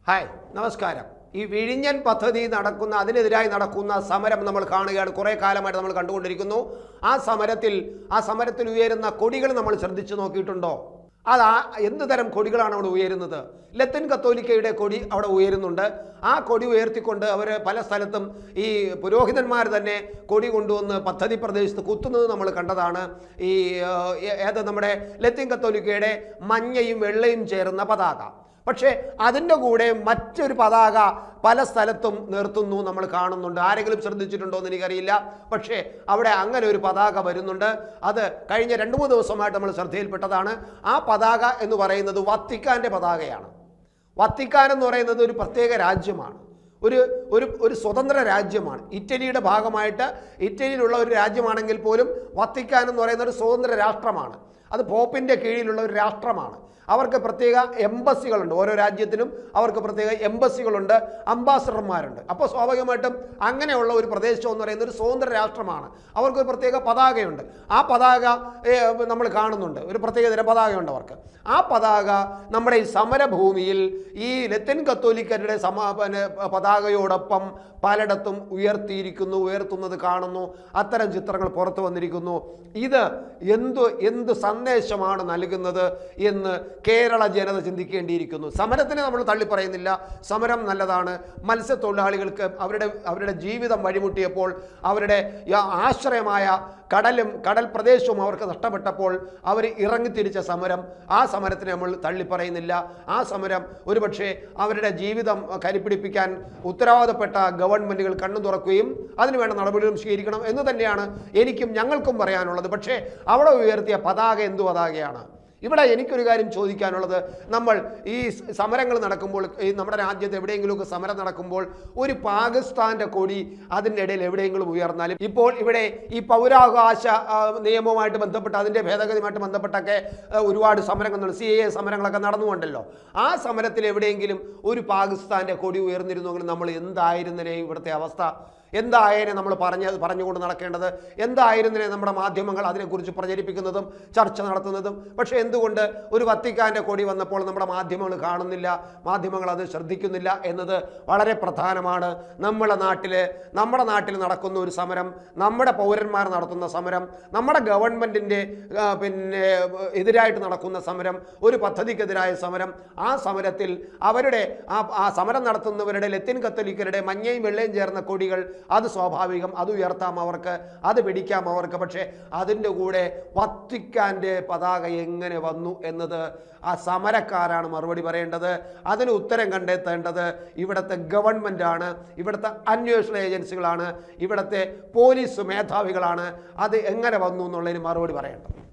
hi നമസ്കാരം ഈ വിഴിഞ്ഞൻ പദ്ധതി നടക്കുന്ന അതിനെതിരായി നടക്കുന്ന സമരം നമ്മൾ കാണുകയാണ് കുറേ കാലമായിട്ട് നമ്മൾ കണ്ടുകൊണ്ടിരിക്കുന്നു ആ സമരത്തിൽ ആ സമരത്തിൽ ഉയരുന്ന കൊടികൾ നമ്മൾ ശ്രദ്ധിച്ചു നോക്കിയിട്ടുണ്ടോ അത് ആ എന്ത് തരം കൊടികളാണ് അവിടെ ഉയരുന്നത് ലത്തിൻ കത്തോലിക്കയുടെ കൊടി അവിടെ ഉയരുന്നുണ്ട് ആ കൊടി ഉയർത്തിക്കൊണ്ട് അവർ പല സ്ഥലത്തും ഈ പുരോഹിതന്മാർ തന്നെ കൊടി കൊണ്ടുവന്ന് പദ്ധതി പ്രദേശത്ത് കുത്തുന്നത് നമ്മൾ കണ്ടതാണ് ഈ ആ, ഏ- ഏത് നമ്മുടെ ലത്തിൻ കത്തോലിക്കയുടെ മഞ്ഞയും വെള്ളയും ചേർന്ന പതാക പക്ഷേ അതിൻ്റെ കൂടെ മറ്റൊരു പതാക പല സ്ഥലത്തും നിർത്തുന്നു നമ്മൾ കാണുന്നുണ്ട് ആരെങ്കിലും ശ്രദ്ധിച്ചിട്ടുണ്ടോ എന്ന് എനിക്കറിയില്ല പക്ഷേ അവിടെ അങ്ങനെ ഒരു പതാക വരുന്നുണ്ട് അത് കഴിഞ്ഞ രണ്ട് മൂന്ന് ദിവസമായിട്ട് നമ്മൾ ശ്രദ്ധയിൽപ്പെട്ടതാണ് ആ പതാക എന്ന് പറയുന്നത് വത്തിക്കാൻ്റെ പതാകയാണ് വത്തിക്കാൻ എന്ന് പറയുന്നത് ഒരു പ്രത്യേക രാജ്യമാണ് ഒരു ഒരു ഒരു സ്വതന്ത്ര രാജ്യമാണ് ഇറ്റലിയുടെ ഭാഗമായിട്ട് ഇറ്റലിയിലുള്ള ഒരു രാജ്യമാണെങ്കിൽ പോലും വത്തിക്കാൻ എന്ന് പറയുന്ന ഒരു സ്വതന്ത്ര രാഷ്ട്രമാണ് അത് പോപ്പിൻ്റെ കീഴിലുള്ള ഒരു രാഷ്ട്രമാണ് അവർക്ക് പ്രത്യേക എംബസികളുണ്ട് ഓരോ രാജ്യത്തിനും അവർക്ക് പ്രത്യേക എംബസികളുണ്ട് അംബാസഡർമാരുണ്ട് അപ്പോൾ സ്വാഭാവികമായിട്ടും അങ്ങനെയുള്ള ഒരു പ്രദേശം എന്ന് പറയുന്നത് ഒരു സ്വതന്ത്ര രാഷ്ട്രമാണ് അവർക്കൊരു പ്രത്യേക പതാകയുണ്ട് ആ പതാക ഏ, നമ്മൾ കാണുന്നുണ്ട് ഒരു പ്രത്യേക തരം പതാകയുണ്ട് അവർക്ക് ആ പതാക നമ്മുടെ ഈ സമരഭൂമിയിൽ ഈ ലത്തിൻ കത്തോലിക്കരുടെ സമാപന പതാകയോടൊപ്പം പലയിടത്തും ഉയർത്തിയിരിക്കുന്നു ഉയർത്തുന്നത് കാണുന്നു അത്തരം ചിത്രങ്ങൾ പുറത്തു വന്നിരിക്കുന്നു ഇത് എന്ത് എന്ത് സന്ദേശമാണ് നൽകുന്നത് എന്ന് കേരള ജനത ചിന്തിക്കേണ്ടിയിരിക്കുന്നു സമരത്തിനെ നമ്മൾ തള്ളിപ്പറയുന്നില്ല സമരം നല്ലതാണ് മത്സ്യത്തൊഴിലാളികൾക്ക് അവരുടെ അവരുടെ ജീവിതം വഴിമുട്ടിയപ്പോൾ അവരുടെ യ- ആശ്രയമായ കടലും കടൽ പ്രദേശവും അവർക്ക് നഷ്ടപ്പെട്ടപ്പോൾ അവർ ഇറങ്ങിത്തിരിച്ച സമരം ആ സമരത്തിനെ നമ്മൾ തള്ളിപ്പറയുന്നില്ല ആ സമരം ഒരുപക്ഷെ അവരുടെ ജീവിതം കരിപ്പിടിപ്പിക്കാൻ ഉത്തരവാദപ്പെട്ട ഗവൺമെൻറ്റുകൾ കണ്ണു തുറക്കുകയും അതിനുവേണ്ട നടപടികളും സ്വീകരിക്കണം എന്ന് തന്നെയാണ് എനിക്കും ഞങ്ങൾക്കും പറയാനുള്ളത് പക്ഷേ അവിടെ ഉയർത്തിയ പതാക എന്തു പതാകയാണ് ഇവിടെ എനിക്കൊരു കാര്യം ചോദിക്കാനുള്ളത് നമ്മൾ ഈ സ് സമരങ്ങൾ നടക്കുമ്പോൾ ഈ നമ്മുടെ രാജ്യത്ത് എവിടെയെങ്കിലുമൊക്കെ സമരം നടക്കുമ്പോൾ ഒരു പാകിസ്ഥാൻ്റെ കൊടി അതിൻ്റെ ഇടയിൽ എവിടെയെങ്കിലും ഉയർന്നാലും ഇപ്പോൾ ഇവിടെ ഈ പൗരാവകാശ ആ, നിയമവുമായിട്ട് ബന്ധപ്പെട്ട് അതിൻ്റെ ഭേദഗതിയുമായിട്ട് ബന്ധപ്പെട്ടൊക്കെ ആ, ഒരുപാട് സമരങ്ങൾ സി എ സമരങ്ങളൊക്കെ നടന്നുകൊണ്ടല്ലോ ആ സമരത്തിൽ എവിടെയെങ്കിലും ഒരു പാകിസ്ഥാൻ്റെ കൊടി ഉയർന്നിരുന്നെങ്കിൽ നമ്മൾ എന്തായിരുന്നേ ഇവിടുത്തെ അവസ്ഥ എന്തായാലും നമ്മൾ പറഞ്ഞ പറഞ്ഞുകൊണ്ട് നടക്കേണ്ടത് എന്തായിരുന്നില്ലേ നമ്മുടെ മാധ്യമങ്ങൾ അതിനെക്കുറിച്ച് പ്രചരിപ്പിക്കുന്നതും ചർച്ച നടത്തുന്നതും പക്ഷേ എന്തുകൊണ്ട് ഒരു വത്തിക്കാൻ്റെ കൊടി വന്നപ്പോൾ നമ്മുടെ മാധ്യമങ്ങൾ കാണുന്നില്ല മാധ്യമങ്ങൾ അത് ശ്രദ്ധിക്കുന്നില്ല എന്നത് വളരെ പ്രധാനമാണ് നമ്മുടെ നാട്ടിൽ നമ്മുടെ നാട്ടിൽ നടക്കുന്ന ഒരു സമരം നമ്മുടെ പൗരന്മാർ നടത്തുന്ന സമരം നമ്മുടെ ഗവൺമെൻറ്റിൻ്റെ പിന്നെ എതിരായിട്ട് നടക്കുന്ന സമരം ഒരു പദ്ധതിക്കെതിരായ സമരം ആ സമരത്തിൽ അവരുടെ ആ ആ സമരം നടത്തുന്നവരുടെ ലത്തിൻ കത്തോലിക്കരുടെ മഞ്ഞയും വെള്ളയും ചേർന്ന കൊടികൾ അത് സ്വാഭാവികം അത് ഉയർത്താം അവർക്ക് അത് പിടിക്കാം അവർക്ക് പക്ഷേ അതിൻ്റെ കൂടെ വത്തിക്കാൻ്റെ പതാക എങ്ങനെ വന്നു എന്നത് ആ സമരക്കാരാണ് മറുപടി പറയേണ്ടത് അതിന് ഉത്തരം കണ്ടെത്തേണ്ടത് ഇവിടുത്തെ ഗവൺമെൻറ്റാണ് ഇവിടുത്തെ അന്വേഷണ ഏജൻസികളാണ് ഇവിടുത്തെ പോലീസ് മേധാവികളാണ് അത് എങ്ങനെ വന്നു എന്നുള്ളതിന് മറുപടി പറയേണ്ടത്